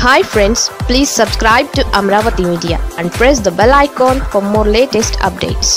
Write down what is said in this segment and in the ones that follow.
hi friends please subscribe to Amaravati media and press the bell icon for more latest updates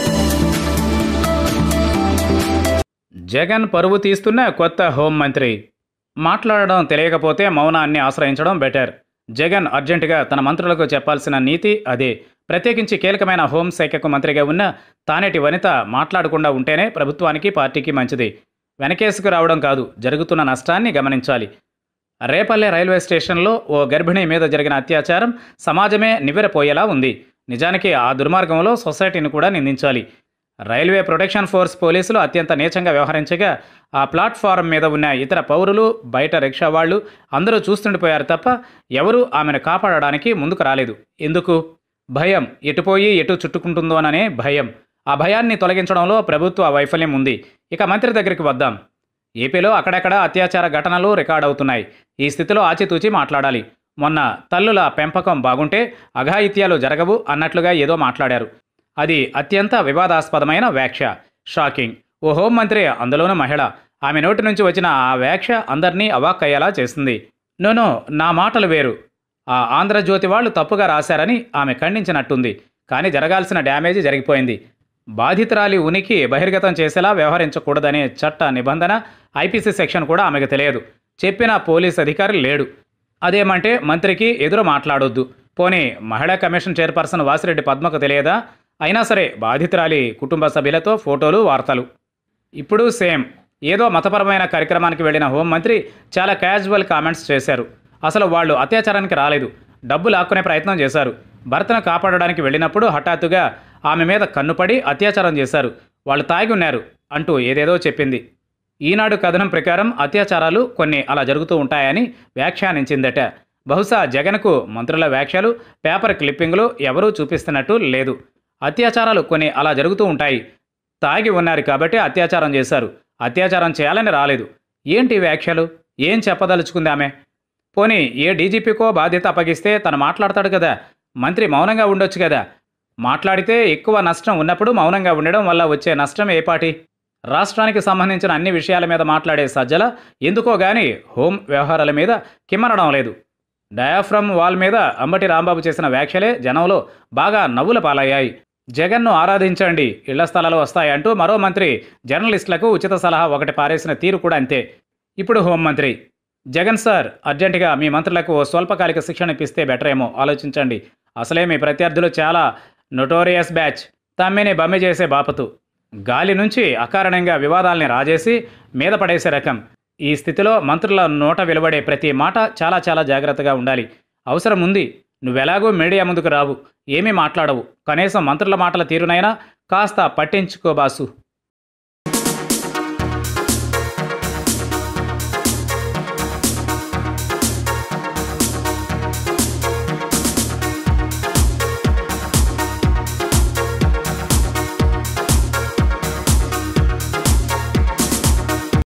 Jagan పరువు తీస్తున్న కొత్త హోంమంత్రి మాట్లాడడం తెలియకపోతే మౌనాన్ని ఆశ్రయించడం బెటర్ జగన్ అర్జెంటుగా తన మంత్రులకు చెప్పాల్సిన నీతి అదే ప్రత్యేకించి కీలకమైన హోంశాఖకు మంత్రిగా ఉన్న తానేటి వనిత మాట్లాడకుండా ఉంటేనే ప్రభుత్వానికి పార్టీకి మంచిది వెనకేసుకు రావడం కాదు జరుగుతున్న నష్టాన్ని గమనించాలి రేపల్లె రైల్వే స్టేషన్లో ఓ గర్భిణి మీద జరిగిన అత్యాచారం సమాజమే నివ్వెరపోయేలా ఉంది నిజానికి ఆ దుర్మార్గంలో సొసైటీని కూడా నిందించాలి రైల్వే ప్రొటెక్షన్ ఫోర్స్ పోలీసులు అత్యంత నీచంగా వ్యవహరించగా ఆ ప్లాట్ఫారం మీద ఉన్న ఇతర పౌరులు బయట రిక్షా వాళ్ళు అందరూ చూస్తుండిపోయారు తప్ప ఎవరూ ఆమెను కాపాడడానికి ముందుకు రాలేదు ఎందుకు భయం ఎటుపోయి ఎటు చుట్టుకుంటుందోననే భయం ఆ భయాన్ని తొలగించడంలో ప్రభుత్వ వైఫల్యం ఉంది ఇక మంత్రి దగ్గరికి వద్దాం ఏపీలో అక్కడక్కడ అత్యాచార ఘటనలు రికార్డ్ అవుతున్నాయి ఈ స్థితిలో ఆచితూచి మాట్లాడాలి మొన్న తల్లుల పెంపకం బాగుంటే అఘాయిత్యాలు జరగవు అన్నట్లుగా ఏదో మాట్లాడారు అది అత్యంత వివాదాస్పదమైన వ్యాఖ్య షాకింగ్ ఓ హోంమంత్రి అందులోనూ మహిళ ఆమె నోటి నుంచి వచ్చిన ఆ వ్యాఖ్య అందరినీ అవాక్కయ్యేలా చేసింది నోనో నా మాటలు వేరు ఆ ఆంధ్రజ్యోతి వాళ్ళు తప్పుగా రాశారని ఆమె ఖండించినట్టుంది కానీ జరగాల్సిన డ్యామేజ్ జరిగిపోయింది బాధితురాలి ఉనికి బహిర్గతం చేసేలా వ్యవహరించకూడదనే చట్ట నిబంధన ఐపీసీ సెక్షన్ కూడా ఆమెకు తెలియదు చెప్పిన పోలీస్ అధికారి లేడు అదేమంటే మంత్రికి ఎదురు మాట్లాడొద్దు పోనీ మహిళా కమిషన్ చైర్పర్సన్ వాసిరెడ్డి పద్మకు తెలియదా అయినా సరే బాధితురాలి కుటుంబ సభ్యులతో ఫోటోలు వార్తలు ఇప్పుడు సేమ్ ఏదో మతపరమైన కార్యక్రమానికి వెళ్ళిన హోంమంత్రి చాలా క్యాజువల్ కామెంట్స్ చేశారు అసలు వాళ్ళు అత్యాచారానికి రాలేదు డబ్బు లాక్కునే ప్రయత్నం చేశారు భర్తను కాపాడడానికి వెళ్ళినప్పుడు హఠాత్తుగా ఆమె మీద కన్నుపడి అత్యాచారం చేశారు వాళ్ళు తాగి ఉన్నారు అంటూ ఏదేదో చెప్పింది ఈనాడు కథనం ప్రకారం అత్యాచారాలు కొన్ని అలా జరుగుతూ ఉంటాయని వ్యాఖ్యానించిందట బహుశా జగన్కు మంత్రుల వ్యాఖ్యలు పేపర్ క్లిప్పింగ్లు ఎవరూ చూపిస్తున్నట్టు లేదు అత్యాచారాలు కొన్ని అలా జరుగుతూ ఉంటాయి తాగి ఉన్నారు కాబట్టి అత్యాచారం చేశారు అత్యాచారం చేయాలని రాలేదు ఏంటి వ్యాఖ్యలు ఏం చెప్పదలుచుకుంది ఆమె పోనీ ఏ డీజీపీకో బాధ్యత అప్పగిస్తే తను మాట్లాడతాడు కదా మంత్రి మౌనంగా ఉండొచ్చు కదా మాట్లాడితే ఎక్కువ నష్టం ఉన్నప్పుడు మౌనంగా ఉండడం వల్ల వచ్చే నష్టం ఏపాటి రాష్ట్రానికి సంబంధించిన అన్ని విషయాల మీద మాట్లాడే సజ్జల ఎందుకో గాని హోం వ్యవహారాల మీద కిమ్మనడం లేదు డయాఫ్రమ్ వాల్ మీద అంబటి రాంబాబు చేసిన వ్యాఖ్యలే జనంలో బాగా నవ్వుల పాలయ్యాయి జగన్ను ఆరాధించండి ఇళ్ల స్థలాలు వస్తాయంటూ మరో మంత్రి జర్నలిస్టులకు ఉచిత సలహా ఒకటి పారేసిన తీరు కూడా అంతే ఇప్పుడు హోంమంత్రి జగన్ సార్ అర్జెంటుగా మీ మంత్రులకు ఓ స్వల్పకాలిక శిక్షణ ఇప్పిస్తే బెటర్ ఏమో ఆలోచించండి అసలే మీ ప్రత్యర్థులు చాలా నొటోరియస్ బ్యాచ్ తమ్మిని బమ్మి చేసే బాపతు గాలి నుంచి అకారణంగా వివాదాల్ని రాజేసి మీద పడేసే రకం ఈ స్థితిలో మంత్రుల నోట వెలువడే ప్రతి మాట చాలా చాలా జాగ్రత్తగా ఉండాలి అవసరం ఉంది నువ్వెలాగో మీడియా ముందుకు రావు ఏమీ మాట్లాడవు కనీసం మంత్రుల మాటల తీరునైనా కాస్త పట్టించుకో బాసు